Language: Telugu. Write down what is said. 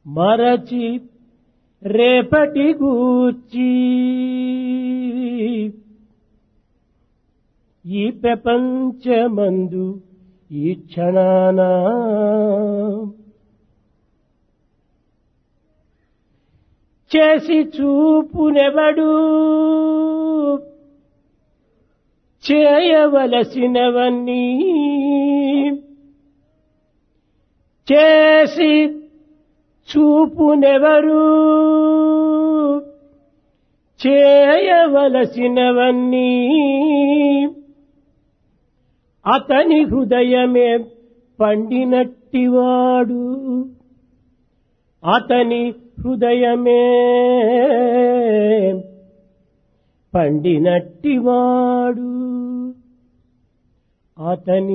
మరచి రేపటి గూర్చి ఈ ప్రపంచమందు ఈ క్షణాన చేసి చూపునెవడు చేయవలసినవన్నీ చేసి చూపునెవరు చేయవలసినవన్నీ అతని హృదయమే పండినట్టివాడు అతని హృదయమే పండినట్టివాడు అతని